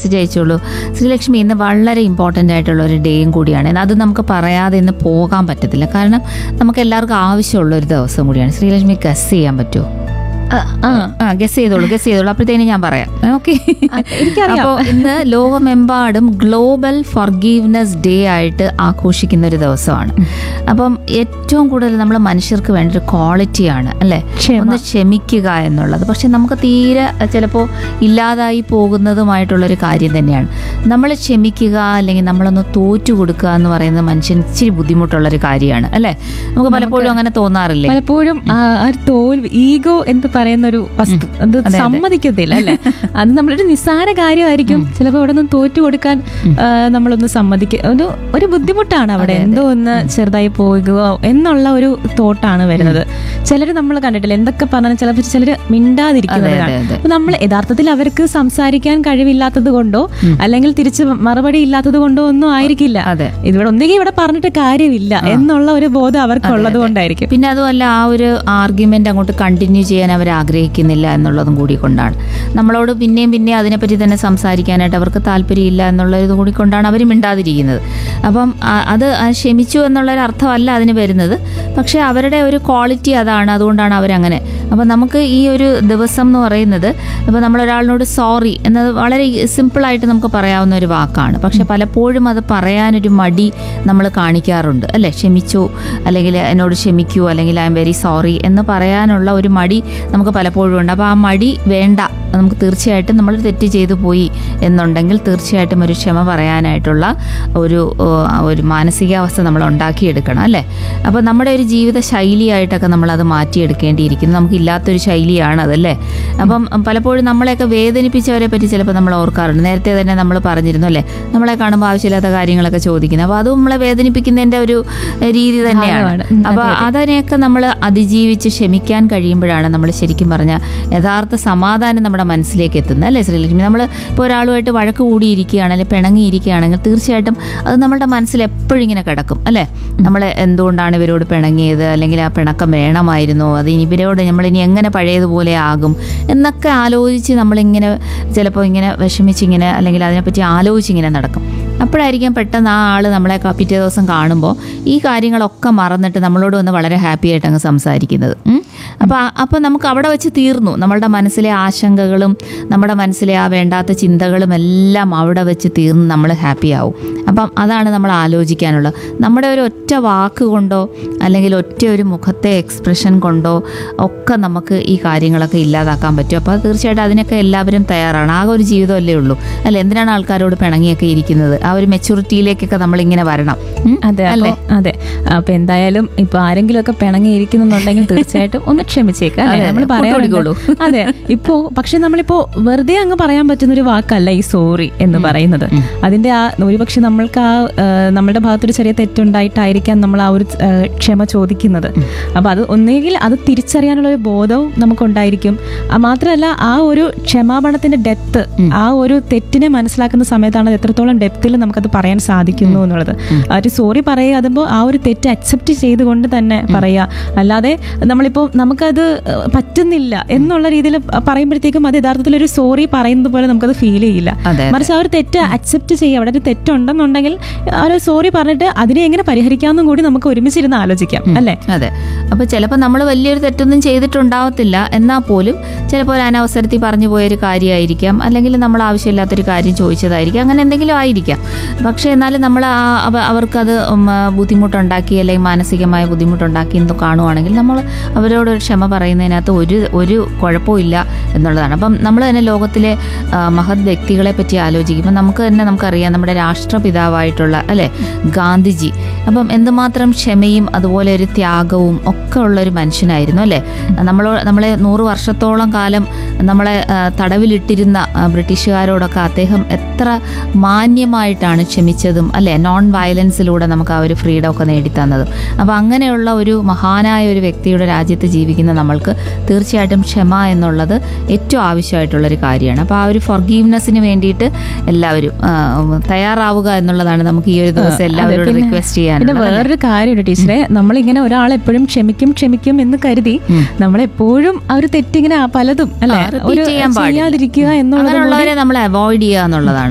Message അയച്ചോളൂ ശ്രീലക്ഷ്മി ഇന്ന് വളരെ ഇമ്പോർട്ടൻ്റ് ആയിട്ടുള്ള ഒരു ഡേയും കൂടിയാണ് അത് നമുക്ക് പറയാതെ ഇന്ന് പോകാൻ പറ്റത്തില്ല കാരണം നമുക്ക് എല്ലാവർക്കും ആവശ്യമുള്ള ഒരു ദിവസം കൂടിയാണ് ശ്രീലക്ഷ്മി ഗസ് ചെയ്യാൻ പറ്റുമോ ആ ഗസ് ചെയ്തോളൂ ഗസ് ചെയ്തോളൂ അപ്പോഴത്തേനും ഞാൻ പറയാം ഓക്കെ എനിക്കറിയാം. അപ്പോൾ ഇന്ന് ലോകമെമ്പാടും ഗ്ലോബൽ ഫർഗീവ്നെസ് ഡേ ആയിട്ട് ആഘോഷിക്കുന്ന ഒരു ദിവസമാണ് അപ്പം ഏറ്റവും കൂടുതൽ നമ്മൾ മനുഷ്യർക്ക് വേണ്ട ഒരു ക്വാളിറ്റിയാണ് അല്ലേ ക്ഷമ. ഒന്ന് ക്ഷമിക്കുക എന്നുള്ളത് പക്ഷെ നമുക്ക് തീരെ ചിലപ്പോൾ ഇല്ലാതായി പോകുന്നതുമായിട്ടുള്ളൊരു കാര്യം തന്നെയാണ് നമ്മൾ ക്ഷമിക്കുക അല്ലെങ്കിൽ നമ്മളൊന്ന് തോറ്റു കൊടുക്കുക എന്ന് പറയുന്നത് മനുഷ്യൻ ഇച്ചിരി ബുദ്ധിമുട്ടുള്ളൊരു കാര്യമാണ് അല്ലേ നമുക്ക് പലപ്പോഴും അങ്ങനെ തോന്നാറില്ലേ പലപ്പോഴും ആ ആ ഒരു തോൽവി ഈഗോ എന്ന് പറയുന്ന ഒരു വസ്തു അത് അതെ. സമ്മതിക്കത്തില്ല അല്ലെ അത് നമ്മളൊരു നിസ്സാര കാര്യമായിരിക്കും ചിലപ്പോൾ അവിടെ നിന്ന് തോറ്റു കൊടുക്കാൻ ആ, നമ്മളൊന്ന് സമ്മതിക്ക ഒരു ഒരു ബുദ്ധിമുട്ടാണ് അവിടെ എന്തോ ഒന്ന് ചെറുതായി പോകുകയോ എന്നുള്ള ഒരു തോട്ടാണ് വരുന്നത് ചിലർ നമ്മൾ കണ്ടിട്ടില്ല എന്തൊക്കെ പറഞ്ഞാലും ചിലപ്പോൾ ചിലർ മിണ്ടാതിരിക്കുന്നതാണ് അതെ, അതെ. അപ്പൊ നമ്മൾ യഥാർത്ഥത്തിൽ അവർക്ക് സംസാരിക്കാൻ കഴിവില്ലാത്തത് കൊണ്ടോ അല്ലെങ്കിൽ തിരിച്ച് മറുപടി ഇല്ലാത്തത് കൊണ്ടോ ഒന്നും ആയിരിക്കില്ല അതെ ഇതിവിടെ ഒന്നുകിൽ ഇവിടെ പറഞ്ഞിട്ട് കാര്യമില്ല എന്നുള്ള ഒരു ബോധം അവർക്കുള്ളത് കൊണ്ടായിരിക്കും പിന്നെ അതുമല്ല ആ ഒരു ആർഗ്യുമെന്റ് അങ്ങോട്ട് കണ്ടിന്യൂ ചെയ്യാൻ അവർ ആഗ്രഹിക്കുന്നില്ല എന്നുള്ളതും കൂടി കൊണ്ടാണ് നമ്മളോട് പിന്നെയും പിന്നെയും അതിനെപ്പറ്റി തന്നെ സംസാരിക്കാനായിട്ട് അവർക്ക് താല്പര്യമില്ല എന്നുള്ളത് കൂടി കൊണ്ടാണ് അവർ മിണ്ടാതിരിക്കുന്നത് അപ്പം ആ- അത് ആ ക്ഷമിച്ചു എന്നുള്ളൊരു അർത്ഥമല്ല അതിന് വരുന്നത് പക്ഷേ അവരുടെ ഒരു ക്വാളിറ്റി അതാണ് അതുകൊണ്ടാണ് അവരങ്ങനെ അപ്പം നമുക്ക് ഈ ഒരു ദിവസം എന്ന് പറയുന്നത് ഇപ്പോൾ നമ്മൾ ഒരാളിനോട് സോറി എന്നത് വളരെ സിമ്പിളായിട്ട് നമുക്ക് പറയാവുന്ന ഒരു വാക്കാണ് പക്ഷെ പലപ്പോഴും അത് പറയാനൊരു മടി നമ്മൾ കാണിക്കാറുണ്ട് അല്ലേ ക്ഷമിച്ചു അല്ലെങ്കിൽ എന്നോട് ക്ഷമിക്കൂ അല്ലെങ്കിൽ ഐ എം വെരി സോറി എന്ന് പറയാനുള്ള ഒരു മടി നമുക്ക് പലപ്പോഴും ഉണ്ട് അപ്പോൾ ആ മടി വേണ്ട നമുക്ക് തീർച്ചയായിട്ടും നമ്മൾ തെറ്റ് ചെയ്തു പോയി എന്നുണ്ടെങ്കിൽ തീർച്ചയായിട്ടും ഒരു ക്ഷമ പറയാനായിട്ടുള്ള ഒരു ഓ, ഒരു മാനസികാവസ്ഥ നമ്മൾ ഉണ്ടാക്കിയെടുക്കണം അല്ലേ അപ്പോൾ നമ്മുടെ ഒരു ജീവിത ശൈലിയായിട്ടൊക്കെ നമ്മൾ അത് മാറ്റിയെടുക്കേണ്ടിയിരിക്കുന്നു നമുക്കില്ലാത്തൊരു ശൈലിയാണ് അതല്ലേ അപ്പം പലപ്പോഴും നമ്മളെയൊക്കെ വേദനിപ്പിച്ചവരെ പറ്റി ചിലപ്പോൾ നമ്മൾ ഓർക്കാറുണ്ട് നേരത്തെ തന്നെ നമ്മൾ പറഞ്ഞിരുന്നു അല്ലേ നമ്മളെ കാണുമ്പോൾ ആവശ്യമില്ലാത്ത കാര്യങ്ങളൊക്കെ ചോദിക്കുന്നത് അപ്പോൾ അത് നമ്മളെ വേദനിപ്പിക്കുന്നതിൻ്റെ ഒരു എഹ്, രീതി തന്നെയാണ് ഭാഗമാണ്. ഉം, അപ്പോൾ അതിനെയൊക്കെ നമ്മൾ അതിജീവിച്ച് ക്ഷമിക്കാൻ കഴിയുമ്പോഴാണ് നമ്മൾ ശരിക്കും പറഞ്ഞാൽ യഥാർത്ഥ സമാധാനം നമ്മുടെ മനസ്സിലേക്ക് എത്തുന്നത് അല്ലേ ശ്രീലക്ഷ്മി നമ്മൾ ഇപ്പോൾ ഒരാളുമായിട്ട് വഴക്ക് കൂടിയിരിക്കുകയാണെങ്കിൽ പിണങ്ങിയിരിക്കുകയാണെങ്കിൽ തീർച്ചയായിട്ടും അത് നമ്മുടെ മനസ്സിൽ എപ്പോഴും ഇങ്ങനെ കിടക്കും അല്ലേ നമ്മൾ എന്തുകൊണ്ടാണ് ഇവരോട് പിണങ്ങിയത് അല്ലെങ്കിൽ ആ പിണക്കം വേണമായിരുന്നോ അത് ഇനി ഇവരോട് നമ്മളിനി എങ്ങനെ പഴയതുപോലെ ആകും എന്നൊക്കെ ആലോചിച്ച് നമ്മളിങ്ങനെ ചിലപ്പോൾ ഇങ്ങനെ വിഷമിച്ചിങ്ങനെ അല്ലെങ്കിൽ അതിനെപ്പറ്റി ആലോചിച്ചിങ്ങനെ നടക്കും അപ്പോഴായിരിക്കും പെട്ടെന്ന് ആ ആൾ നമ്മളെ ക- പിറ്റേ ദിവസം കാണുമ്പോൾ ഈ കാര്യങ്ങളൊക്കെ മറന്നിട്ട് നമ്മളോട് വന്ന് വളരെ ഹാപ്പി ആയിട്ട് അങ്ങ് സംസാരിക്കുന്നത് ഉം. അപ്പോൾ ആ- അപ്പോൾ നമുക്ക് അവിടെ വെച്ച് തീർന്നു നമ്മളുടെ മനസ്സിലെ ആശങ്കകളും നമ്മുടെ മനസ്സിലെ ആ വേണ്ടാത്ത ചിന്തകളും എല്ലാം അവിടെ വെച്ച് തീർന്ന് നമ്മൾ ഹാപ്പി ആവും അപ്പം അതാണ് നമ്മൾ ആലോചിക്കാനുള്ളത് നമ്മുടെ ഒരു ഒറ്റ വാക്ക് കൊണ്ടോ അല്ലെങ്കിൽ ഒറ്റ ഒരു മുഖത്തെ എക്സ്പ്രഷൻ കൊണ്ടോ ഒക്കെ നമുക്ക് ഈ കാര്യങ്ങളൊക്കെ ഇല്ലാതാക്കാൻ പറ്റും അപ്പോൾ തീർച്ചയായിട്ടും അതിനൊക്കെ എല്ലാവരും തയ്യാറാണ് ആകെ ഒരു ജീവിതമല്ലേ ഉള്ളൂ അല്ല എന്തിനാണ് ആൾക്കാരോട് പിണങ്ങിയൊക്കെ ഇരിക്കുന്നത് ആ ഒരു മെച്ചൂരിറ്റിയിലേക്കൊക്കെ നമ്മളിങ്ങനെ വരണം ഉം? അതെ അല്ലേ അപ്പൊ അതെ അപ്പൊ എന്തായാലും ഇപ്പൊ ആരെങ്കിലും ഒക്കെ പിണങ്ങിയിരിക്കുന്നുണ്ടെങ്കിൽ തീർച്ചയായിട്ടും ഒന്ന് ക്ഷമിച്ചേക്കാം അതെ, അല്ലെ നമ്മൾ അതെ. പറയാറുണ്ട് കൂട്ടുപിടിക്കോളൂ. അതെ ഇപ്പോ പക്ഷെ നമ്മളിപ്പോ വെറുതെ അങ്ങ് പറയാൻ പറ്റുന്ന ഒരു വാക്കല്ല ഈ സോറി എന്ന് പറയുന്നത് അതിന്റെ ആ ഒരുപക്ഷെ നമ്മൾക്ക് ആ ആ, നമ്മുടെ ഭാഗത്തൊരു ചെറിയ തെറ്റുണ്ടായിട്ടായിരിക്കാം നമ്മൾ ആ ഒരു ആ, ക്ഷമ ചോദിക്കുന്നത് അപ്പൊ അത് ഒന്നുകിൽ അത് തിരിച്ചറിയാനുള്ള ഒരു ബോധവും നമുക്കുണ്ടായിരിക്കും ആ, മാത്രമല്ല ആ ഒരു ക്ഷമാപണത്തിന്റെ ഡെപ്ത് ആ ഒരു തെറ്റിനെ മനസ്സിലാക്കുന്ന സമയത്താണ് അത് എത്രത്തോളം ഡെപ്തിൽ നമുക്കത് പറയാൻ സാധിക്കുന്നു എന്നുള്ളത് ആ ഒരു സോറി പറയുക അതുമ്പോൾ ആ ഒരു തെറ്റ് അക്സെപ്റ്റ് ചെയ്തുകൊണ്ട് തന്നെ പറയുക അല്ലാതെ നമ്മളിപ്പോൾ നമുക്കത് ഏഹ്, പറ്റുന്നില്ല എന്നുള്ള രീതിയിൽ പറയുമ്പോഴത്തേക്കും അത് യഥാർത്ഥത്തിൽ ഒരു സോറി പറയുന്നത് പോലെ നമുക്കത് ഫീൽ ചെയ്യില്ല അതെ മറിച്ച് ആ ഒരു തെറ്റ് അക്സെപ്റ്റ് ചെയ്യുക അവിടെ ഒരു തെറ്റുണ്ടെന്നുണ്ടെങ്കിൽ ആ ഒരു സോറി പറഞ്ഞിട്ട് അതിനെ എങ്ങനെ പരിഹരിക്കാമെന്നും കൂടി നമുക്ക് ഒരുമിച്ചിരുന്ന് ആലോചിക്കാം അല്ലേ അതെ അപ്പോൾ ചിലപ്പോൾ നമ്മൾ വലിയൊരു തെറ്റൊന്നും ചെയ്തിട്ടുണ്ടാവത്തില്ല എന്നാൽ പോലും ചിലപ്പോൾ ഒരു അനവസരത്തിൽ പറഞ്ഞു പോയൊരു കാര്യമായിരിക്കാം അല്ലെങ്കിൽ നമ്മൾ ആവശ്യമില്ലാത്തൊരു കാര്യം ചോദിച്ചതായിരിക്കാം അങ്ങനെ എന്തെങ്കിലും ആയിരിക്കാം പക്ഷേ എന്നാലും നമ്മൾ ആ അവ- അവർക്കത് ഉം, ആ, ബുദ്ധിമുട്ടുണ്ടാക്കി അല്ലെങ്കിൽ മാനസികമായ ബുദ്ധിമുട്ടുണ്ടാക്കി എന്ന് കാണുവാണെങ്കിൽ നമ്മൾ അവരോട് ഒരു ക്ഷമ പറയുന്നതിനകത്ത് ഒരു ഒരു കുഴപ്പവും ഇല്ല എന്നുള്ളതാണ് അപ്പം നമ്മൾ തന്നെ ലോകത്തിലെ ആ, മഹത് വ്യക്തികളെ പറ്റി ആലോചിക്കുമ്പോൾ നമുക്ക് തന്നെ നമുക്കറിയാം നമ്മുടെ രാഷ്ട്രപിതാവായിട്ടുള്ള അല്ലേ ഗാന്ധിജി അപ്പം എന്തുമാത്രം ക്ഷമയും അതുപോലെ ഒരു ത്യാഗവും ഒക്കെ ഉള്ള ഒരു മനുഷ്യനായിരുന്നു അല്ലേ നമ്മൾ നമ്മളെ നൂറ് വർഷത്തോളം കാലം നമ്മളെ ആ, തടവിലിട്ടിരുന്ന ആ, ബ്രിട്ടീഷുകാരോടൊക്കെ അദ്ദേഹം എത്ര മാന്യമായിട്ടാണ് ക്ഷമിച്ചതും അല്ലേ നോൺ വയലൻസിലൂടെ നമുക്ക് ആ ഒരു ഫ്രീഡം ഒക്കെ നേടിത്തന്നതും അപ്പോൾ അങ്ങനെയുള്ള ഒരു മഹാനായ ഒരു വ്യക്തിയുടെ രാജ്യത്ത് ജീവിക്കുന്ന നമ്മൾക്ക് തീർച്ചയായിട്ടും ക്ഷമ എന്നുള്ളത് ഏറ്റവും ആവശ്യമായിട്ടുള്ളൊരു കാര്യമാണ് അപ്പോൾ ആ ഒരു ഫൊർഗീവ്നെസ്സിന് വേണ്ടിയിട്ട് എല്ലാവരും ആ, തയ്യാറാവുക എന്നുള്ളതാണ് നമുക്ക് ഈ ഒരു ദിവസം അതെ, എല്ലാവരോടും പിന്നെ- റിക്വസ്റ്റ് പിന്നെ ചെയ്യാനുള്ളത് വേറൊരു കാര്യമുണ്ട് ടീച്ചറെ നമ്മളിങ്ങനെ ഒരാളെപ്പോഴും ക്ഷമിക്കും ക്ഷമിക്കും എന്ന് കരുതി നമ്മളെപ്പോഴും ആ ഒരു തെറ്റിങ്ങനെ ആ പലതും അല്ലെ ആ, repeat ഒരു ചെയ്യാൻ പാടില്ല. ചെയ്യാതിരിക്കുക എന്നുള്ളത് കൂടി അങ്ങനെയുള്ളവരെ നമ്മൾ അവോയ്ഡ് ചെയ്യുക എന്നുള്ളതാണ്